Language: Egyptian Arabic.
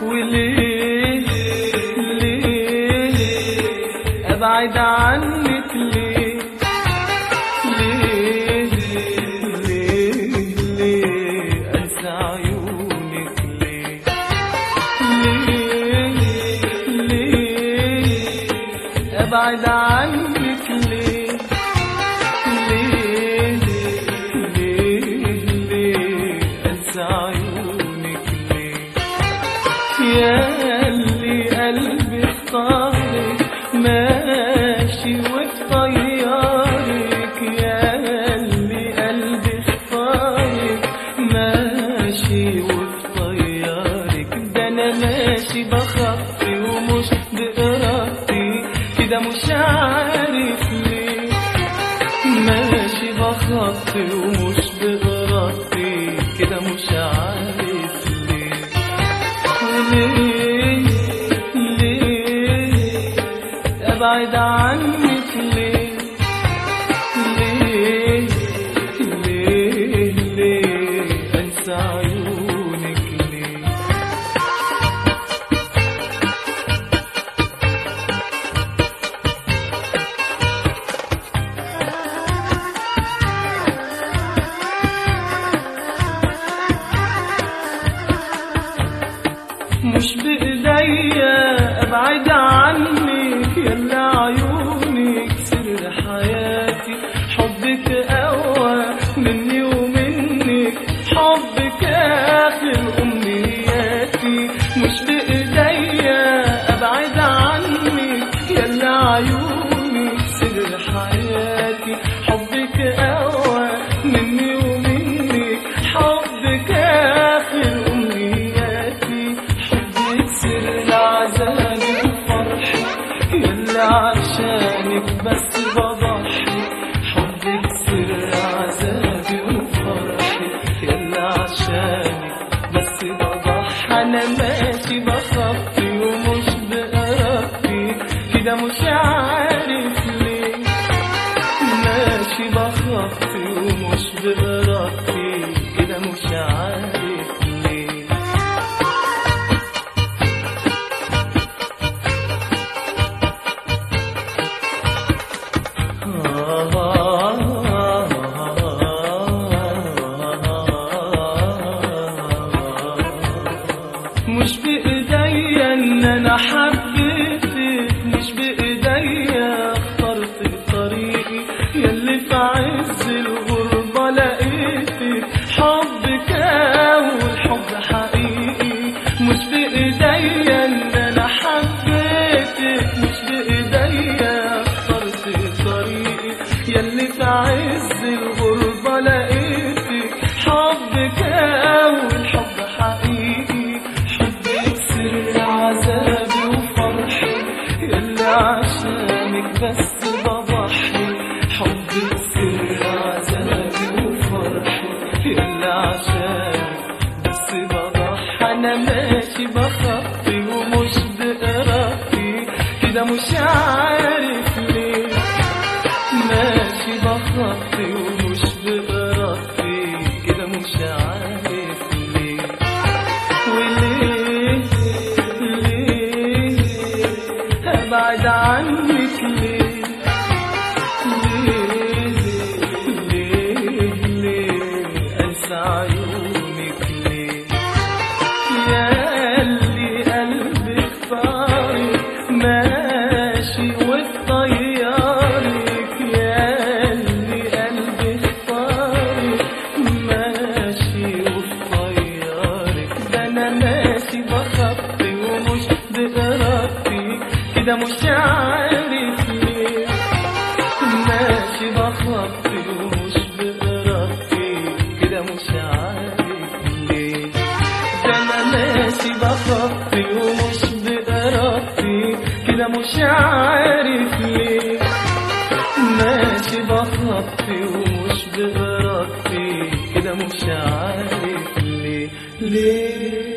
وليه ليه ابعد عنك ليه ليه ليه ليه انسى عيونك ليه ليه ليه ابعد عنك ليه ليه ليه ليه انسى عيونك ليه يا اللي قلبي اختارك ماشي وفي طيارك يا اللي قلبي اختارك ماشي وفي طيارك ده انا ماشي بخطي ومش بإرادتي كده مش عارف ليه ماشي بخطي ومش بإرادتي كده مش عارف ليه ليه ليه ابعد عنك ليه ليه ليه ليه انسى عيونك ليه مش بإيديا أبعد عنك يلا عيونك سر حياتي حبك أقوى مني ومنك حبك آخر أمنياتي مش بإيديا أبعد عنك يلا عيونك سر حياتي حبك أقوى مني ومنك حبك آخر أمنياتي حبك سر عذابي وفرحي يلا عشانك بس بضحي حبك سر عذابي وفرحي يلا عشانك بس بضحي أنا ماشي بخطي ومش بإرادتي كده مش عارف ليه ماشي بخطي ومش بإرادتي كده مش عارف ليه مش بإيديا إن أنا حبيتك مش بإيديا اخترت طريقي يلي في عز الغربة لقيتك حبك أول حب حقيقي مش بإيديا إن أنا حبيتك مش بإيديا اخترت طريقي يلي في عز الغربة لقيتك حبك أول حب حقيقي حبك سر عذابي وفرحي يلي عشانك بس بضحي حبك سر عذابي وفرحي يلي عشانك بس بضحي أنا ماشي بخطي ومش بإرادتي كده مش عارف ليه ماشي بخطي ومش بإرادتي كده مش عارف ليه وليه ليه أبعد عنك ليه ليه ليه ليه أنسى عيونك ليه يا اللي قلبي اختارك ماشي وطيارك يا اللي قلبي اختارك ماشي وطيارك ده انا ماشي بخطي ومش بإرادتي كده مش عارف ليه ماشي بخطي ومش بإرادتي كده مش عارف ليه ده انا ماشي بخطي ومش بإرادتي كده مش عارف ليه ماشي بخطي ومش بإرادتي كده مش عارف ليه ليه